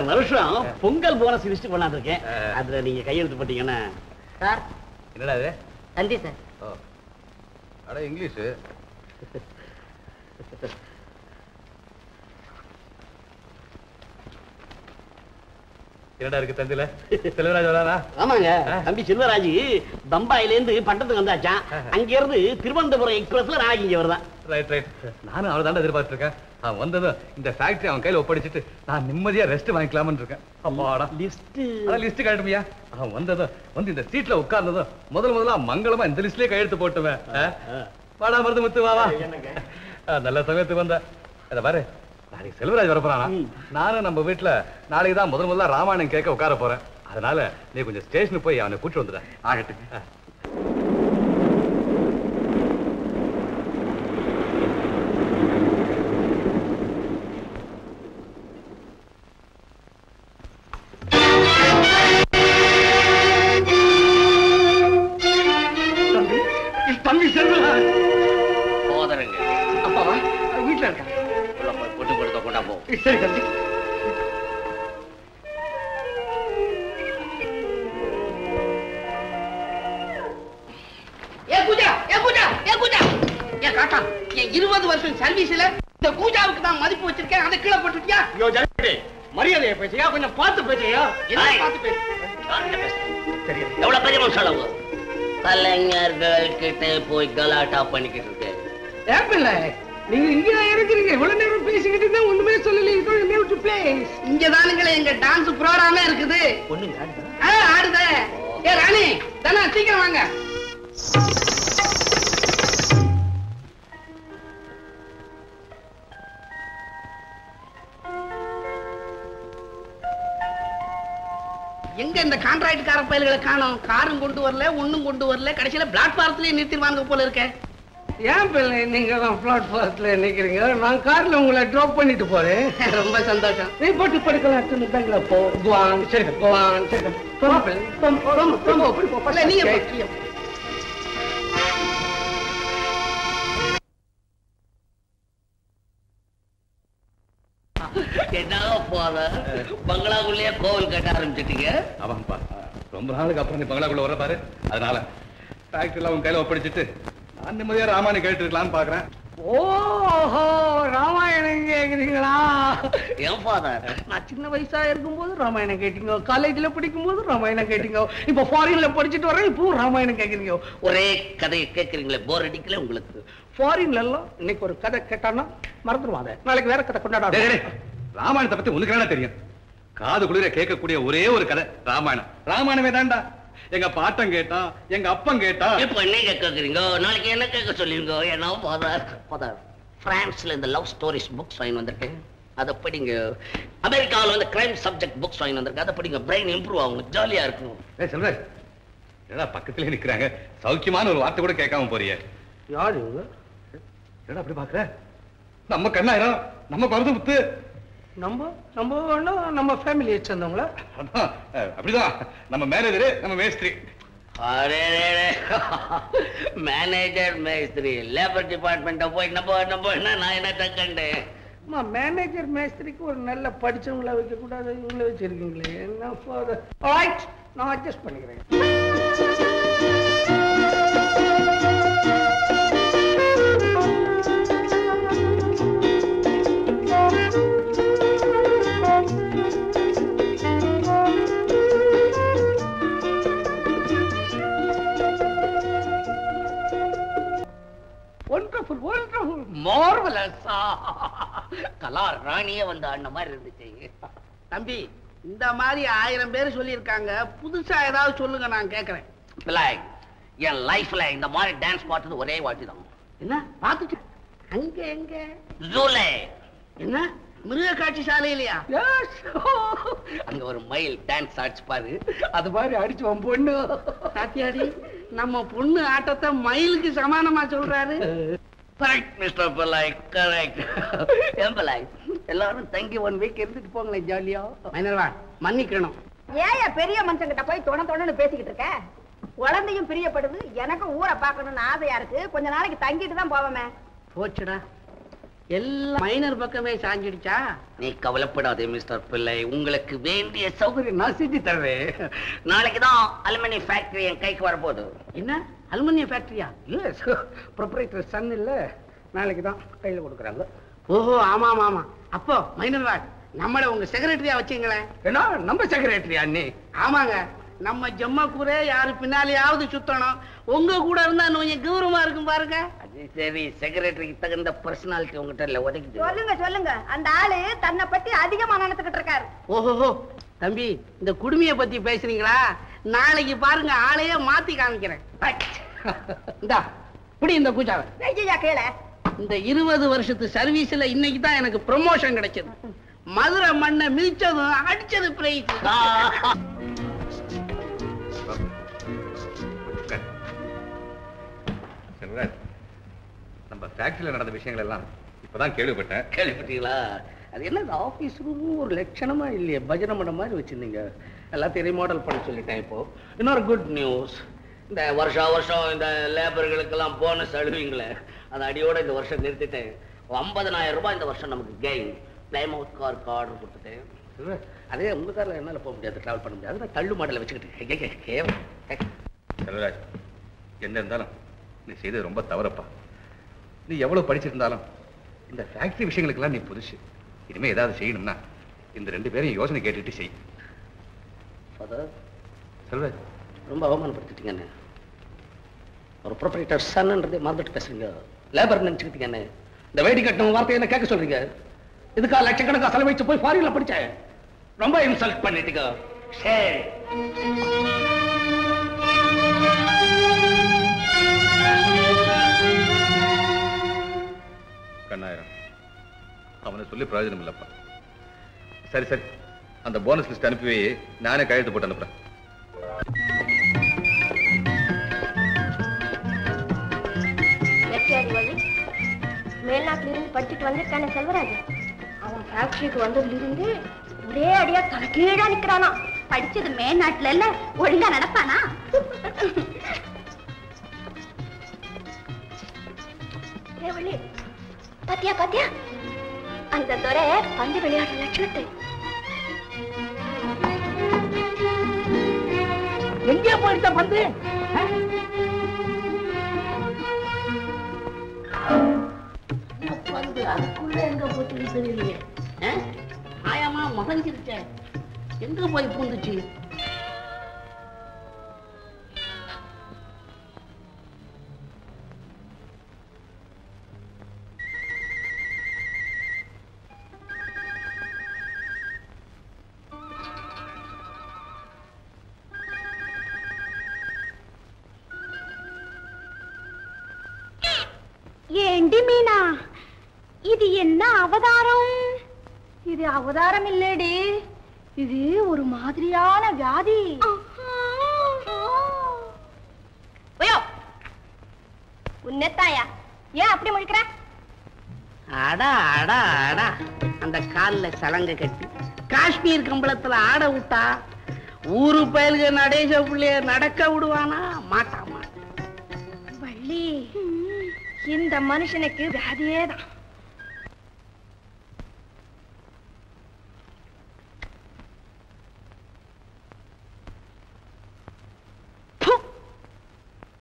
வருஷம் Pongal bonus list கொண்டாந்து இருக்கேன் அதுல நீங்க கையெழுத்து போட்டீங்கன்னா சார் என்னடா இது நன்றி சார் ஓ அட இங்கிலீஷ் என்னடா இருக்கு தந்தில செல்வராஜ் வரானா ஆமாங்க ஆ. தம்பி செல்வராஜ் பம்பாயில இருந்து பட்டத்துக்கு வந்தாச்சான் அங்க இருந்து திருவனந்தபுரம் எக்ஸ்பிரஸ்ல நாளைக்கு இங்க வருதான் ரைட் ரைட் நானும் அவள் தாண்டா எதிர்பார்த்து இருக்கேன் அவன் வந்ததும் இந்த ஃபேக்டரி அவன் கையில ஒப்படைச்சிட்டு நான் நிம்மதியா ரெஸ்ட் வாங்கிக்கலாம்னு இருக்கேன் அப்பாடா லிஸ்ட் அதான் லிஸ்ட் காட்டுமியா அவன் வந்ததும் வந்து இந்த சீட்ல உட்கார்ந்ததும் முதல் முதல்ல மங்களமா இந்த லிஸ்ட்லயே கையெழுத்து போட்டுவேன் ஆ? வாடா மருது முத்து வா வா ஆ, நல்ல சமயத்துக்கு வந்த அத பாரு நாளைக்கு செல்வராஜ் வரப்போறானா நானும் நம்ம வீட்டுல நாளைக்கு தான் முதல் முதல்ல ராமாயணம் கேட்க உட்கார போறேன் அதனால நீ கொஞ்சம் ஸ்டேஷனுக்கு போய் அவனை கூட்டு வந்துட ஆகட்டும் ஆ. தம்பி செல்வராஜ் போதருங்க அப்பாவா வீட்டுல இருக்கா உள்ள போய் பொட்டு கொடுத்த கொண்டா போ சரி தம்பி ஏ பூஜா ஏ பூஜா ஏ பூஜா ஏ காட்டா என் இருபது வருஷம் சர்வீஸ்ல இந்த பூஜாவுக்கு தான் மதிப்பு வச்சிருக்கேன் அதை கீழே போட்டுட்டியா ஐயோ ஜனடி மரியாதையை பேசியா கொஞ்சம் பார்த்து பேசியா என்ன ஏய். பார்த்து பேசு யார்கிட்ட பேசுற? எவ்வளவு பெரிய மனுஷன் அளவு கலைஞர்கள் கிட்ட போய் கலாட்டா பண்ணிக்கிட்டு இருக்கேன் ஏன் பிள்ளை நீங்க இங்க இருக்கிறீங்க இவ்வளவு நேரம் பேசிக்கிட்டு இருந்தா ஒண்ணுமே சொல்லல பிளேஸ் இங்க தானுங்களே எங்க டான்ஸ் ப்ரோகிராமே இருக்குது பொண்ணுங்க ஆ, ஆடுதே ஏ ராணி தானே சீக்கிரம் வாங்க எங்க இந்த கான்ட்ராக்ட்கார பயல்களை காணோம் காரும் கொண்டு வரல ஒண்ணும் கொண்டு வரல கடைசியில பிளாட்பாரத்திலேயே நிறுத்திடுவாங்க போல இருக்க ஏன் பிள்ளை நீங்க தான் பிளாட்ஃபாரத்துல நிக்கிறீங்க நான் கார்ல உங்களை ட்ராப் பண்ணிட்டு போறேன் ரொம்ப சந்தோஷம் நீ போட்டு படுக்கலாம் பேங்க்ல போ குவான் சரி குவான் சரி போமா பிள்ளை போமா, போமா, போமா, போமா, போமா. இல்ல, நீங்க சரி. போ. என்ன போத பங்களாக்குள்ளேயே கோவில் கட்ட ஆரம்பிச்சிட்டீங்க ஆமாப்பா ரொம்ப நாளுக்கு அப்புறம் நீ பங்களாக்குள்ள வர பாரு அதனால ஃபேக்டரியில் அவன் கையில ஒப்படைச்சிட்டு நான் நிம்மதியா ராமாயணம் கேட்டு இருக்கலாம்னு பாக்குறேன் ஓஹோ ராமாயணம் கேக்குறீங்களா ஏன் ஃபாதர் நான் சின்ன வயசா இருக்கும்போது ராமாயணம் கேட்டீங்க காலேஜ்ல படிக்கும் போது ராமாயணம் கேட்டீங்க இப்ப ஃபாரின்ல படிச்சுட்டு வரேன் இப்போ ராமாயணம் கேக்குறீங்க ஒரே கதையை கேட்கறீங்களே போர் அடிக்கல உங்களுக்கு ஃபாரின்ல எல்லாம் இன்னைக்கு ஒரு கதை கேட்டான்னா மறந்துடுவாங்க நாளைக்கு வேற கதை டேய், கொண்டாட டேய், ராமாயணத்தை பத்தி உனக்கு என்ன தெரியும் காது குளிர கேட்கக்கூடிய ஒரே ஒரு கதை ராமாயணம் ராமாயணமே தான்டா எங்க பாட்டம் கேட்டான் எங்க அப்பன் கேட்டான் இப்ப என்ன கேட்கறீங்க நாளைக்கு என்ன கேட்க சொல்லுவீங்க என்ன ஃபாதர் ஃபாதர் பிரான்ஸ்ல இந்த லவ் ஸ்டோரிஸ் புக்ஸ் வாங்கி வந்திருக்கேன் அதை படிங்க அமெரிக்காவில் வந்து கிரைம் சப்ஜெக்ட் புக்ஸ் வாங்கி வந்திருக்கேன் அதை படிங்க பிரெயின் இம்ப்ரூவ் ஆகும் ஜாலியா இருக்கும் ஏய் செல்வராஜ் என்னடா பக்கத்துலயே நிக்கிறாங்க சௌக்கியமான ஒரு வார்த்தை கூட கேட்காம போறியே யாரு இவங்க என்னடா அப்படி பாக்குற நம்ம கண்ணாயிரம் நம்ம குறந்து முத்து நம்ம நம்ம வேணா நம்ம ஃபேமிலியை சேர்ந்தவங்களா அதான், அஹ், அப்படிதான் நம்ம மேனேஜரு நம்ம மேஸ்திரி மேனேஜர் மேஸ்திரி லேபர் டிபார்ட்மெண்ட்ட போய் நம்ம நம்ம என்ன நான் என்ன தக்கண்டேன் அம்மா மேனேஜர் மேஸ்திரிக்கு ஒரு நல்ல படிச்சவங்கள வைக்க கூடாது இவங்கள வச்சிருக்கீங்களே என்ன ஃபாதர் ஆல்ரைட் நான் அட்ஜஸ்ட் பண்ணிக்கிறேன் ஒண்டர்ஃபுல் ஒண்டர்ஃபுல் மார்வலஸா கலா ராணியே வந்து ஆடின மாதிரி இருந்துச்சு தம்பி இந்த மாதிரி ஆயிரம் பேர் சொல்லியிருக்காங்க புதுசா ஏதாவது சொல்லுங்க நான் கேட்கறேன் பிள்ளை என் லைஃப்ல இந்த மாதிரி டான்ஸ் பார்த்தது ஒரே வாட்டி தான் என்ன பார்த்துட்டு அங்க எங்க ஜூலே என்ன மிருக காட்சி சாலையிலையா Yes. அங்க ஒரு மயில் டான்ஸ் ஆடிச்சு பாரு அது மாதிரி அடிச்சுவான் பொண்ணு சாத்தியாடி நம்ம பொண்ணு ஆட்டத்தை மயிலுக்கு சமானமா சொல்றாரு கரெக்ட் மிஸ்டர் பிள்ளை கரெக்ட் ஏன் பிள்ளை எல்லாரும் தங்கி ஒன் வீக் இருந்துட்டு போங்களேன் ஜாலியா மைனர்வா மன்னிக்கணும் ஏயா பெரிய மனுஷங்கிட்ட போய் தொண தொணன்னு பேசிக்கிட்டு இருக்க குழந்தையும் பிரியப்படுது எனக்கும் ஊரை பார்க்கணும்னு ஆசையா இருக்கு கொஞ்ச நாளைக்கு தங்கிட்டு தான் போவேமே போச்சுடா எல்லாம் மைனர் பக்கமே சாஞ்சிடுச்சா நீ கவலைப்படாதே மிஸ்டர் பிள்ளை உங்களுக்கு வேண்டிய சௌகரியம் நான் செஞ்சு தர்றேன் நாளைக்கு தான் அலுமினி ஃபேக்டரி என் கைக்கு வரப்போகுது என்ன அலுமினிய ஃபேக்டரியா எஸ் ப்ரொப்ரைட்டர் சன் இல்ல நாளைக்கு தான் கையில் கொடுக்குறாங்க ஓஹோ ஆமா ஆமா ஆமா அப்போ மைனர் ராஜ் நம்மள உங்க செக்ரட்டரியா வச்சீங்களேன் என்ன நம்ம செக்ரட்டரியா நீ ஆமாங்க நம்ம ஜம்மா கூரே யாரு பின்னாலேயாவது சுத்தணும் உங்க கூட இருந்தா இன்னும் கொஞ்சம் கௌரவமா இருக்கும் பாருங்க அது சரி செக்ரட்டரிக்கு தகுந்த பர்சனாலிட்டி உங்ககிட்ட இல்ல உதைக்குது சொல்லுங்க சொல்லுங்க அந்த ஆளு தன்னை பத்தி அதிகமா நினைச்சுக்கிட்டு இருக்காரு ஓஹோ தம்பி இந்த குடுமையை பத்தி பேசுறீங்களா நாளைக்கு பாருங்க ஆளையே மாத்தி காமிக்கிறேன் இந்தா இப்படி இந்த பூஜாவை ஐயா கீழே இந்த இருபது வருஷத்து சர்வீஸ்ல இன்னைக்கு தான் எனக்கு ப்ரொமோஷன் கிடைச்சது மதுரை மண்ணை மிதிச்சதும் அடிச்சது பிரைஸ் செல்வராஜ் நம்ம ஃபேக்டரியில நடந்த விஷயங்கள் எல்லாம் இப்பதான் கேள்விப்பட்டேன் கேள்விப்பட்டீங்களா அது என்ன ஆபீஸ் ரூம் ஒரு லட்சணமா இல்லையே பஜனை மடம் மாதிரி வச்சிருந்தீங்க எல்லாத்தையும் ரிமாடல் பண்ண சொல்லிட்டேன் இப்போ இன்னொரு குட் நியூஸ் இந்த வருஷா வருஷம் இந்த லேபர்களுக்கெல்லாம் போனஸ் அழுவீங்களே அது அடியோட இந்த வருஷம் நிறுத்திட்டேன் ஐம்பதனாயிரம் ரூபாய் இந்த வருஷம் நமக்கு கெயின் பிளைமவுத் காருக்கு ஆர்டர் கொடுத்துட்டேன் செல்வராஜ், அதே உங்க கார்ல என்னால போக முடியாது டிராவல் பண்ண முடியாது நான் தள்ளு மாடல வச்சுக்கிட்டு செல்வராஜ் என்ன இருந்தாலும் நீ செய்தது ரொம்ப தவறப்பா நீ எவ்வளவு படிச்சிருந்தாலும் இந்த ஃபேக்டரி விஷயங்களுக்கெல்லாம் நீ புதுசு இனிமே ஏதாவது செய்யணும்னா இந்த ரெண்டு பேரையும் யோசனை கேட்டுட்டு செய் ஃபாதர் செல்வராஜ் ரொம்ப அவமானப்படுத்திட்டீங்கண்ணே ஒரு ப்ரொப்ரைட்டர் சன்ன்றதே மறந்துட்டு பேசுறீங்க லேபர் நினைச்சுக்கிட்டீங்கண்ணே இந்த வேடி கட்டணம் வார்த்தையை என்ன கேட்க சொல்றீங்க இதுக்கா லட்சக்கணக்கா செலவழிச்சு போய் ஃபாரின்ல படிச்சேன் ரொம்ப இன்சல்ட் பண்ணிட்டீங்க சரி கண்ணாயிரம் அவனை சொல்லி பிரயோஜனம் இல்லப்பா சரி சரி அந்த போனஸ் லிஸ்ட் அனுப்பி வை, நானே கையெழுத்து போட்டு அனுப்புறேன் எட்டியாடி வழி மேல்நாட்டுல இருந்து படிச்சுட்டு வந்திருக்கானே செல்வராஜ் அவன் ஃபேக்டரிக்கு வந்ததுல இருந்து ஒரே அடியா தலைகீழா நிக்கிறானா படிச்சது மேல்நாட்டுல இல்ல ஒழுங்கா நடப்பானா ஏ வள்ளி பாத்தியா பாத்தியா அந்த துறை பந்து விளையாடுற லட்சணத்தை எங்கே போயிட்ட பந்து பந்து அதுக்குள்ள எங்க போச்சு தெரியலையே ஆ? ஆயாமா மகஞ்சிருச்சே எங்க போய் பூந்துச்சு ஏண்டி மீனா இது என்ன அவதாரம் இது அவதாரம் இல்லடி இது ஒரு மாதிரியான வியாதி ஐயோ உன்னத்தாயா ஏன் அப்படி முழிக்கிற அடா அடா அடா அந்த கால்ல சலங்க கட்டி காஷ்மீர் கம்பளத்துல ஆட விட்டா ஊரு பயலுக நடேச பிள்ளைய நடக்க விடுவானா மாட்டா மாட்டான் வள்ளி இந்த மனுஷனுக்கு வியாதியே தான்